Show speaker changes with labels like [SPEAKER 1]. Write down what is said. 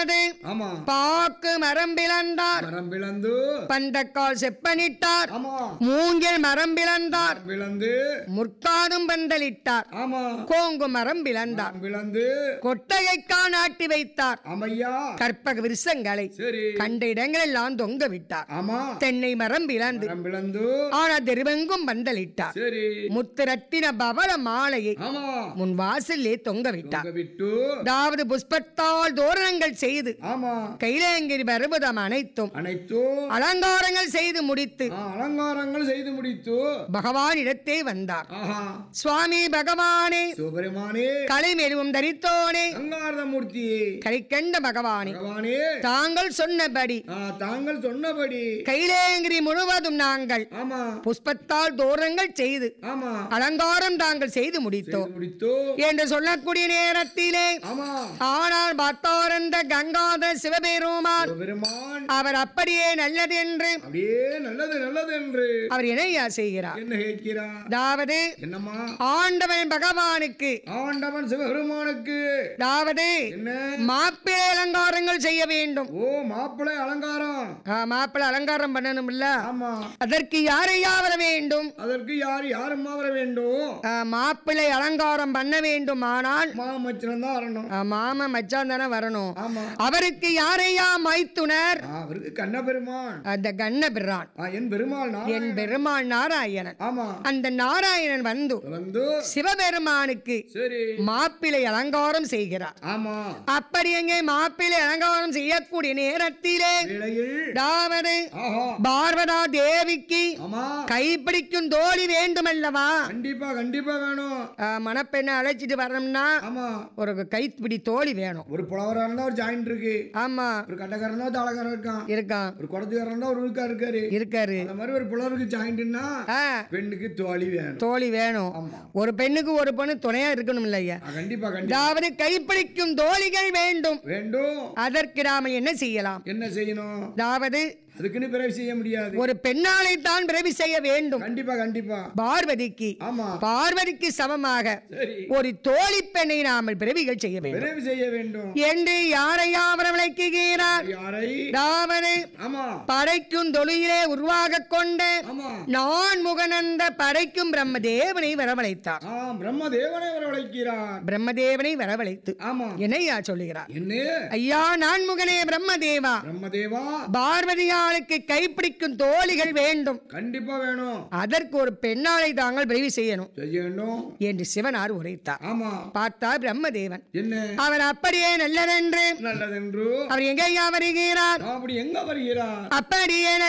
[SPEAKER 1] அதாவது
[SPEAKER 2] ஆமா
[SPEAKER 1] பாக்கு மரம் பிளந்தார்
[SPEAKER 2] மரம் பிளந்து
[SPEAKER 1] பந்தக்கால் செப்பனிட்டார்
[SPEAKER 2] ஆமா
[SPEAKER 1] மூங்கில் மரம் பிளந்தார்
[SPEAKER 2] பிளந்து
[SPEAKER 1] முற்காதும் பந்தலிட்டார்
[SPEAKER 2] ஆமா
[SPEAKER 1] கோங்கு மரம் பிளந்தார்
[SPEAKER 2] மரம் பிளந்து
[SPEAKER 1] கொட்டகைக்கா நாட்டி வைத்தார்
[SPEAKER 2] ஆமையா
[SPEAKER 1] கற்பக விருசங்களை
[SPEAKER 2] சரி
[SPEAKER 1] கண்ட இடங்களெல்லாம் தொங்க விட்டார்
[SPEAKER 2] ஆமா
[SPEAKER 1] தென்னை மரம் பிளந்து
[SPEAKER 2] மரம் பிளந்து
[SPEAKER 1] ஆனா தெருவெங்கும் பந்தலிட்டார்
[SPEAKER 2] சரி
[SPEAKER 1] முத்துரத்தின பவள மாலையை
[SPEAKER 2] ஆமா
[SPEAKER 1] முன் வாசல்லே தொங்க விட்டார்
[SPEAKER 2] தொங்க விட்டு
[SPEAKER 1] அதாவது புஷ்பத்தால் தோரணங்கள் செய்து
[SPEAKER 2] ஆமா
[SPEAKER 1] கைலாங்கிரி பருவதம் அனைத்தும்
[SPEAKER 2] அனைத்தும்
[SPEAKER 1] அலங்காரங்கள் செய்து முடித்து
[SPEAKER 2] ஆ, அலங்காரங்கள் செய்து முடித்து
[SPEAKER 1] பகவான் இடத்தே வந்தார்
[SPEAKER 2] ஆஹா
[SPEAKER 1] சுவாமி பகவானே
[SPEAKER 2] சிவபெருமானே
[SPEAKER 1] கலை மெருவும் தரித்தோனே
[SPEAKER 2] அங்காரத மூர்த்தி
[SPEAKER 1] கரைக்கண்ட பகவானே
[SPEAKER 2] பகவானே
[SPEAKER 1] தாங்கள் சொன்னபடி
[SPEAKER 2] ஆ, தாங்கள் சொன்னபடி
[SPEAKER 1] கைலேங்கிரி முழுவதும் நாங்கள்
[SPEAKER 2] ஆமா
[SPEAKER 1] புஷ்பத்தால் தோரணங்கள் செய்து
[SPEAKER 2] ஆமா
[SPEAKER 1] அலங்காரம் தாங்கள் செய்து முடித்தோம்
[SPEAKER 2] செய்து முடித்து
[SPEAKER 1] என்று சொல்லக்கூடிய நேரத்திலே
[SPEAKER 2] ஆமா
[SPEAKER 1] ஆனால் பார்த்தாரந்த கங்காதர சிவபெருமான்
[SPEAKER 2] சிவபெருமான்
[SPEAKER 1] அவர் அப்படியே நல்லது என்று
[SPEAKER 2] அப்படியே நல்லது நல்லது என்று
[SPEAKER 1] அவர் இணையா செய்கிறார்
[SPEAKER 2] என்ன கேட்கிறார்
[SPEAKER 1] அதாவது
[SPEAKER 2] என்னம்மா
[SPEAKER 1] ஆண்டவன் பகவானுக்கு
[SPEAKER 2] ஆண்டவன் சிவபெருமானுக்கு
[SPEAKER 1] அதாவது
[SPEAKER 2] என்ன
[SPEAKER 1] மாப்பிள்ளை அலங்காரங்கள் செய்ய வேண்டும்
[SPEAKER 2] ஓ மாப்பிள்ளை அலங்காரம்
[SPEAKER 1] ஆ, மாப்பிள்ளை அலங்காரம் பண்ணணும்ல
[SPEAKER 2] ஆமா
[SPEAKER 1] அதற்கு யாரையா வர வேண்டும்
[SPEAKER 2] அதற்கு யார் யாரும்மா வர வேண்டும்
[SPEAKER 1] ஆ, மாப்பிள்ளை அலங்காரம் பண்ண வேண்டும் ஆனால்
[SPEAKER 2] மாமச்சனம் தான் வரணும்
[SPEAKER 1] ஆ, மாமன் மச்சான் தானே வரணும்
[SPEAKER 2] ஆமா
[SPEAKER 1] அவருக்கு யாரையா மைத்துனர்
[SPEAKER 2] ஆ, அவருக்கு கண்ண பெருமான்
[SPEAKER 1] அந்த கண்ண பிரான்
[SPEAKER 2] ஆ, என் பெருமாள் நான்
[SPEAKER 1] என் பெருமாள் நாராயணன்
[SPEAKER 2] ஆமா
[SPEAKER 1] அந்த நாராயணன் வந்து
[SPEAKER 2] வந்து
[SPEAKER 1] சிவபெருமானுக்கு
[SPEAKER 2] சரி
[SPEAKER 1] மாப்பிள்ளை அலங்காரம் செய்கிறார்
[SPEAKER 2] ஆமா
[SPEAKER 1] அப்படி எங்கே மாப்பிள்ளை அலங்காரம் செய்யக்கூடிய நேரத்திலே
[SPEAKER 2] இடையில்
[SPEAKER 1] அதாவது
[SPEAKER 2] ஆஹா
[SPEAKER 1] பார்வதா தேவிக்கு
[SPEAKER 2] ஆமா
[SPEAKER 1] கைப்பிடிக்கும் தோழி வேண்டுமல்லவா
[SPEAKER 2] கண்டிப்பா கண்டிப்பா வேணும்
[SPEAKER 1] ஆ, மணப்பெண்ணை அழைச்சிட்டு வரணும்னா
[SPEAKER 2] ஆமா
[SPEAKER 1] ஒரு கைப்பிடி தோழி வேணும்
[SPEAKER 2] ஒரு புலவரா இருந்தா ஒரு ஜாயிண்ட் இருக்கு
[SPEAKER 1] ஆமா
[SPEAKER 2] ஒரு கட்டக்காரன் தான் தாளக்காரன் இருக்கான்
[SPEAKER 1] இருக்கான்
[SPEAKER 2] ஒரு குடத்துக்காரன் இருந்தா ஒரு உருக்கா இருக்காரு
[SPEAKER 1] இருக்காரு
[SPEAKER 2] அந்த மாதிரி ஒரு புலவருக்கு ஜாயிண்ட்னா
[SPEAKER 1] ஆ
[SPEAKER 2] பெண்ணுக்கு தோழி வேணும்
[SPEAKER 1] தோழி வேணும்
[SPEAKER 2] ஆமா
[SPEAKER 1] ஒரு பெண்ணுக்கு ஒரு பொண்ணு துணையா இருக்கணும் இல்லையா
[SPEAKER 2] ஆ, கண்டிப்பா கண்டிப்பா
[SPEAKER 1] அதாவது கைப்பிடிக்கும் தோழிகள் வேண்டும்
[SPEAKER 2] வேண்டும்
[SPEAKER 1] அதற்கு நாம என்ன செய்யலாம்
[SPEAKER 2] என்ன செய்யணும்
[SPEAKER 1] அதாவது
[SPEAKER 2] அதுக்குன்னு பிறகு செய்ய முடியாது
[SPEAKER 1] ஒரு பெண்ணாலை தான் பிறவி செய்ய வேண்டும்
[SPEAKER 2] கண்டிப்பா கண்டிப்பா
[SPEAKER 1] பார்வதிக்கு
[SPEAKER 2] ஆமா
[SPEAKER 1] பார்வதிக்கு சமமாக
[SPEAKER 2] சரி
[SPEAKER 1] ஒரு தோழி பெண்ணை நாமல் பிறவிகள் செய்ய வேண்டும்
[SPEAKER 2] பிறகு செய்ய வேண்டும்
[SPEAKER 1] என்று யாரையா வரவழைக்குகிறார்
[SPEAKER 2] யாரை
[SPEAKER 1] அதாவது
[SPEAKER 2] ஆமா
[SPEAKER 1] படைக்கும் தொழிலே உருவாக கொண்ட
[SPEAKER 2] ஆமா
[SPEAKER 1] நான் முகனந்த படைக்கும் பிரம்மதேவனை வரவழைத்தார்
[SPEAKER 2] ஆ பிரம்ம தேவனை வரவழைக்கிறார்
[SPEAKER 1] பிரம்மதேவனை வரவழைத்து
[SPEAKER 2] ஆமா
[SPEAKER 1] என்னையா சொல்லுகிறார்
[SPEAKER 2] என்ன
[SPEAKER 1] ஐயா நான் முகனே பிரம்மதேவா
[SPEAKER 2] பிரம்மதேவா
[SPEAKER 1] பார்வதியாளுக்கு கைப்பிடிக்கும் தோழிகள் வேண்டும்
[SPEAKER 2] கண்டிப்பா வேணும்
[SPEAKER 1] அதற்கு ஒரு பெண்ணாளை தாங்கள் பிறவி செய்யணும்
[SPEAKER 2] செய்ய வேண்டும்
[SPEAKER 1] என்று சிவனார் உரைத்தார்
[SPEAKER 2] ஆமா
[SPEAKER 1] பார்த்தார் பிரம்மதேவன்
[SPEAKER 2] என்ன
[SPEAKER 1] அவர் அப்படியே நல்லதென்று
[SPEAKER 2] நல்லதென்று
[SPEAKER 1] அவர் எங்கேயா வருகிறார்
[SPEAKER 2] அப்படி எங்க வருகிறார்
[SPEAKER 1] அப்படியே